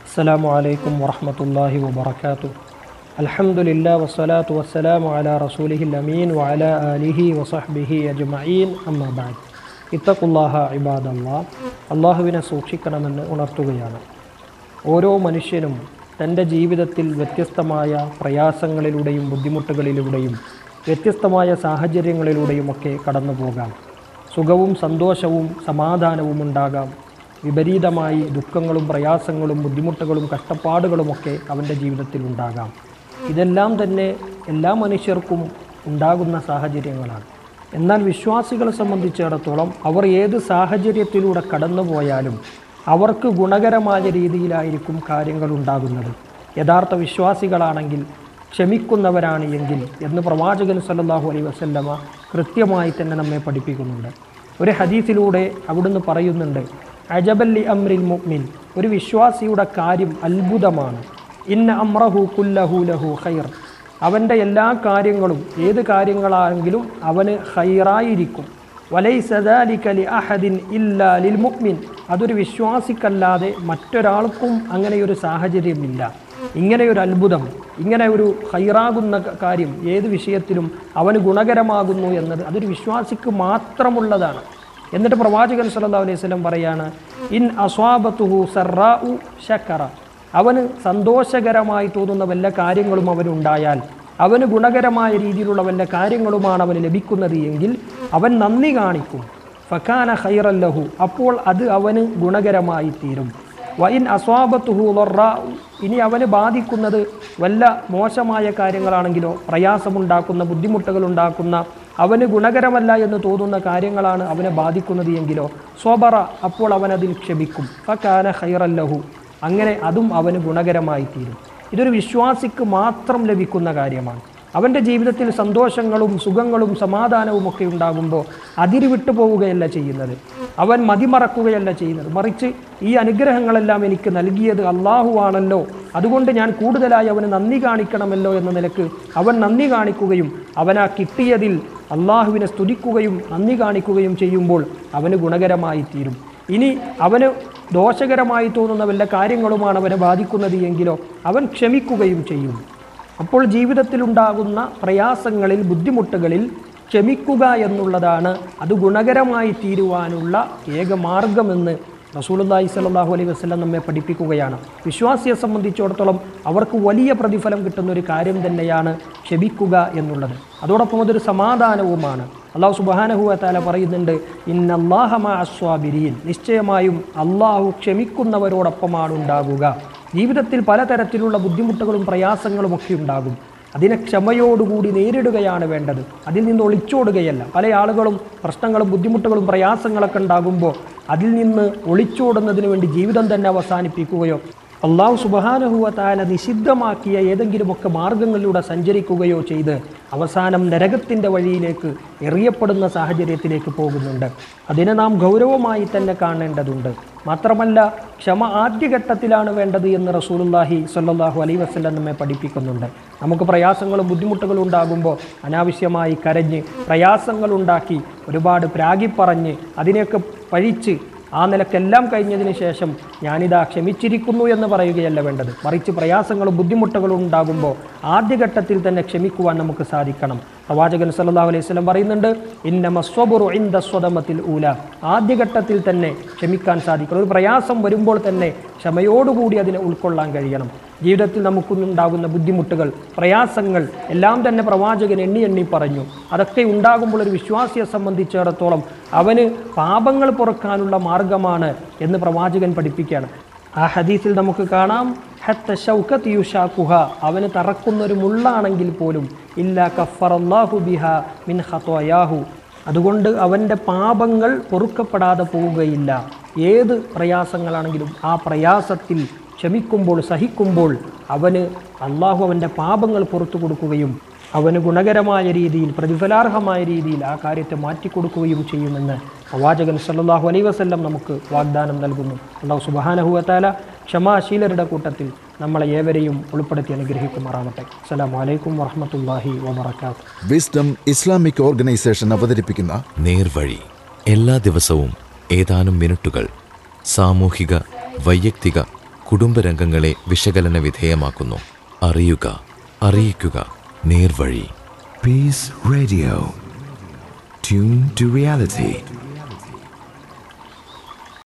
السلام عليكم ورحمة الله وبركاته الحمد لله والصلاة والسلام على رسوله الأمين وعلى آله وصحبه أجمعين أما بعد اتقوا الله عباد الله അള്ളാഹുവിനെ സൂക്ഷിക്കണമെന്ന് ഉണർത്തുകയാണ് ഓരോ മനുഷ്യനും തൻ്റെ ജീവിതത്തിൽ വ്യത്യസ്തമായ പ്രയാസങ്ങളിലൂടെയും ബുദ്ധിമുട്ടുകളിലൂടെയും വ്യത്യസ്തമായ സാഹചര്യങ്ങളിലൂടെയുമൊക്കെ കടന്നു പോകാം സുഖവും സന്തോഷവും സമാധാനവും ഉണ്ടാകാം വിപരീതമായി ദുഃഖങ്ങളും പ്രയാസങ്ങളും ബുദ്ധിമുട്ടുകളും കഷ്ടപ്പാടുകളുമൊക്കെ അവൻ്റെ ജീവിതത്തിൽ ഉണ്ടാകാം ഇതെല്ലാം തന്നെ എല്ലാ മനുഷ്യർക്കും ഉണ്ടാകുന്ന സാഹചര്യങ്ങളാണ് എന്നാൽ വിശ്വാസികളെ സംബന്ധിച്ചിടത്തോളം അവർ ഏത് സാഹചര്യത്തിലൂടെ കടന്നുപോയാലും അവർക്ക് ഗുണകരമായ രീതിയിലായിരിക്കും കാര്യങ്ങൾ ഉണ്ടാകുന്നത് യഥാർത്ഥ വിശ്വാസികളാണെങ്കിൽ ക്ഷമിക്കുന്നവരാണ് എങ്കിൽ എന്ന് പ്രവാചകൻ സല്ലല്ലാഹു അലൈഹി വസല്ലമ കൃത്യമായി തന്നെ നമ്മെ പഠിപ്പിക്കുന്നുണ്ട് ഒരു ഹദീസിലൂടെ അവിടുന്ന് പറയുന്നുണ്ട് അജബല്ലി അമ്രിൽ മുഅ്മിൻ ഒരു വിശ്വാസിയുടെ കാര്യം അത്ഭുതമാണ് ഇന്ന അമ്രഹു കുല്ലഹു ലഹു ഖൈർ അവൻ്റെ എല്ലാ കാര്യങ്ങളും ഏത് കാര്യങ്ങളാണെങ്കിലും അവന് ഖൈറായിരിക്കും വലൈസദാലിക്കലി അഹദിൻ ഇല്ല ലിൽ മുഅ്മിൻ അതൊരു വിശ്വാസിക്കല്ലാതെ മറ്റൊരാൾക്കും അങ്ങനെയൊരു സാഹചര്യമില്ല ഇങ്ങനെയൊരു അത്ഭുതം ഇങ്ങനെ ഒരു ഹൈറാകുന്ന കാര്യം ഏത് വിഷയത്തിലും അവന് ഗുണകരമാകുന്നു എന്നത് അതൊരു വിശ്വാസിക്ക് മാത്രമുള്ളതാണ് എന്നിട്ട് പ്രവാചകൻ സല്ലല്ലാഹു അലൈഹി വസല്ലം പറയാണ് ഇൻ അസ്വാബത്തുഹു സറാഉ ശക്കറ അവന് സന്തോഷകരമായി തോന്നുന്ന വല്ല കാര്യങ്ങളും അവനുണ്ടായാൽ അവന് ഗുണകരമായ രീതിയിലുള്ള വല്ല കാര്യങ്ങളുമാണ് അവന് ലഭിക്കുന്നത് എങ്കിൽ അവൻ നന്ദി കാണിക്കും ഫക്കാന ഖൈറല്ലഹു അപ്പോൾ അത് അവന് ഗുണകരമായി തീരും വൈൻ അസ്വാബത്തുഹു ലൊറാഉ ഇനി അവന് ബാധിക്കുന്നത് വല്ല മോശമായ കാര്യങ്ങളാണെങ്കിലോ പ്രയാസമുണ്ടാക്കുന്ന ബുദ്ധിമുട്ടുകൾ ഉണ്ടാക്കുന്ന അവന് ഗുണകരമല്ല എന്ന് തോന്നുന്ന കാര്യങ്ങളാണ് അവനെ ബാധിക്കുന്നത് എങ്കിലോ സ്വബറ അപ്പോൾ അവൻ അതിൽ ക്ഷമിക്കും ഫക്കാന ഖൈറല്ലഹു അങ്ങനെ അതും അവന് ഗുണകരമായി തീരും ഇതൊരു വിശ്വാസിക്ക് മാത്രം ലഭിക്കുന്ന കാര്യമാണ് അവൻ്റെ ജീവിതത്തിൽ സന്തോഷങ്ങളും സുഖങ്ങളും സമാധാനവും ഒക്കെ ഉണ്ടാകുമ്പോൾ അതിര് വിട്ടു പോവുകയല്ല ചെയ്യുന്നത് അവൻ മതിമറക്കുകയല്ല ചെയ്യുന്നത് മറിച്ച് ഈ അനുഗ്രഹങ്ങളെല്ലാം എനിക്ക് നൽകിയത് അള്ളാഹുവാണല്ലോ അതുകൊണ്ട് ഞാൻ കൂടുതലായി അവന് നന്ദി കാണിക്കണമല്ലോ എന്ന നിലക്ക് അവൻ നന്ദി കാണിക്കുകയും അവനാ കിട്ടിയതിൽ അള്ളാഹുവിനെ സ്തുതിക്കുകയും നന്ദി കാണിക്കുകയും ചെയ്യുമ്പോൾ അവന് ഗുണകരമായി തീരും ഇനി അവന് ദോഷകരമായി തോന്നുന്ന വല്ല കാര്യങ്ങളുമാണ് അവനെ ബാധിക്കുന്നത് എങ്കിലോ അവൻ ക്ഷമിക്കുകയും ചെയ്യും അപ്പോൾ ജീവിതത്തിലുണ്ടാകുന്ന പ്രയാസങ്ങളിൽ ബുദ്ധിമുട്ടുകളിൽ ക്ഷമിക്കുക എന്നുള്ളതാണ് അത് ഗുണകരമായി തീരുവാനുള്ള ഏക മാർഗമെന്ന് റസൂലുള്ളാഹി സ്വല്ലല്ലാഹു അലൈഹി വസല്ലം നമ്മെ പഠിപ്പിക്കുകയാണ് വിശ്വാസിയെ സംബന്ധിച്ചിടത്തോളം അവർക്ക് വലിയ പ്രതിഫലം കിട്ടുന്ന ഒരു കാര്യം തന്നെയാണ് ക്ഷമിക്കുക എന്നുള്ളത് അതോടൊപ്പം അതൊരു സമാധാനവുമാണ് അള്ളാഹു സുബാനഹുവ താല പറയുന്നുണ്ട് ഇന്നല്ലാഹമ അസ്വാബിരീൻ നിശ്ചയമായും അള്ളാഹു ക്ഷമിക്കുന്നവരോടൊപ്പമാണ് ഉണ്ടാകുക ജീവിതത്തിൽ പലതരത്തിലുള്ള ബുദ്ധിമുട്ടുകളും പ്രയാസങ്ങളും ഒക്കെ ഉണ്ടാകും അതിനെ ക്ഷമയോടുകൂടി നേരിടുകയാണ് വേണ്ടത് അതിൽ നിന്ന് ഒളിച്ചോടുകയല്ല പല ആളുകളും പ്രശ്നങ്ങളും ബുദ്ധിമുട്ടുകളും പ്രയാസങ്ങളൊക്കെ ഉണ്ടാകുമ്പോൾ അതിൽ നിന്ന് ഒളിച്ചോടുന്നതിന് വേണ്ടി ജീവിതം തന്നെ അവസാനിപ്പിക്കുകയോ അള്ളാഹു സുബാനഹുവ താല നിഷിദ്ധമാക്കിയ ഏതെങ്കിലുമൊക്കെ മാർഗങ്ങളിലൂടെ സഞ്ചരിക്കുകയോ ചെയ്ത് അവസാനം നരകത്തിൻ്റെ വഴിയിലേക്ക് എറിയപ്പെടുന്ന സാഹചര്യത്തിലേക്ക് പോകുന്നുണ്ട് അതിനെ നാം ഗൗരവമായി തന്നെ കാണേണ്ടതുണ്ട് മാത്രമല്ല ക്ഷമ ആദ്യഘട്ടത്തിലാണ് വേണ്ടത് എന്ന് റസൂലുല്ലാഹി സ്വല്ലല്ലാഹു അലൈ വസ്ലം നമ്മെ പഠിപ്പിക്കുന്നുണ്ട് നമുക്ക് പ്രയാസങ്ങളും ബുദ്ധിമുട്ടുകളും ഉണ്ടാകുമ്പോൾ അനാവശ്യമായി കരഞ്ഞ് പ്രയാസങ്ങളുണ്ടാക്കി ഒരുപാട് പ്രാഗിപ്പറഞ്ഞ് അതിനെയൊക്കെ പഴിച്ച് ആ നിലക്കെല്ലാം കഴിഞ്ഞതിന് ശേഷം ഞാനിതാ ക്ഷമിച്ചിരിക്കുന്നു എന്ന് പറയുകയല്ല വേണ്ടത് മറിച്ച് പ്രയാസങ്ങളും ബുദ്ധിമുട്ടുകളും ഉണ്ടാകുമ്പോൾ ആദ്യഘട്ടത്തിൽ തന്നെ ക്ഷമിക്കുവാൻ നമുക്ക് സാധിക്കണം പ്രവാചകൻ സല്ലല്ലാഹു അലൈഹി വസല്ലം പറയുന്നുണ്ട് ഇന്ന മസ്വബുറു ഇന്ദ സ്വദമത്തിൽ ഊല ആദ്യഘട്ടത്തിൽ തന്നെ ക്ഷമിക്കാൻ സാധിക്കണം ഒരു പ്രയാസം വരുമ്പോൾ തന്നെ ക്ഷമയോടുകൂടി അതിനെ ഉൾക്കൊള്ളാൻ കഴിയണം ജീവിതത്തിൽ നമുക്കുണ്ടാകുന്ന ബുദ്ധിമുട്ടുകൾ പ്രയാസങ്ങൾ എല്ലാം തന്നെ പ്രവാചകൻ എണ്ണി എണ്ണി പറഞ്ഞു അതൊക്കെ ഉണ്ടാകുമ്പോൾ ഒരു വിശ്വാസിയെ സംബന്ധിച്ചിടത്തോളം അവന് പാപങ്ങൾ പുറക്കാനുള്ള മാർഗമാണ് എന്ന് പ്രവാചകൻ പഠിപ്പിക്കുകയാണ് ആ ഹദീസിൽ നമുക്ക് കാണാം ഹത്ത ഷൗക്കത്ത് യുഷാക്കുഹ അവന് തറക്കുന്ന ഒരു മുള്ളാണെങ്കിൽ പോലും ഇല്ല കഫറല്ലാഹു ബിഹ മിൻ ഹത്തോയാഹു അതുകൊണ്ട് അവൻ്റെ പാപങ്ങൾ പൊറുക്കപ്പെടാതെ പോവുകയില്ല ഏത് പ്രയാസങ്ങളാണെങ്കിലും ആ പ്രയാസത്തിൽ ക്ഷമിക്കുമ്പോൾ സഹിക്കുമ്പോൾ അവന് അള്ളാഹു അവൻ്റെ പാപങ്ങൾ പുറത്തു കൊടുക്കുകയും അവന് ഗുണകരമായ രീതിയിൽ പ്രതിഫലാർഹമായ രീതിയിൽ ആ കാര്യത്തെ മാറ്റിക്കൊടുക്കുകയും ചെയ്യുമെന്ന് പ്രവാചകൻ സല്ലല്ലാഹു അലൈ വസല്ലം നമുക്ക് വാഗ്ദാനം നൽകുന്നു അള്ളാഹു സുബാനഹുവത്താല ക്ഷമാശീലരുടെ കൂട്ടത്തിൽ നമ്മളെ ഏവരെയും ഉൾപ്പെടുത്തി അനുഗ്രഹിക്കുമാറാവട്ടെ അസ്സലാമു അലൈക്കും വറഹ്മത്തുള്ളാഹി വബറകാതുഹു വിസ്ഡം ഇസ്ലാമിക് ഓർഗനൈസേഷൻ അവതരിപ്പിക്കുന്ന നേർവഴി എല്ലാ ദിവസവും ഏതാനും മിനിറ്റുകൾ സാമൂഹിക വൈയക്തിക കുടുംബരംഗങ്ങളെ വിശകലന വിധേയമാക്കുന്നു അറിയുക അറിയിക്കുക നേർവഴി Peace Radio. Tune to reality.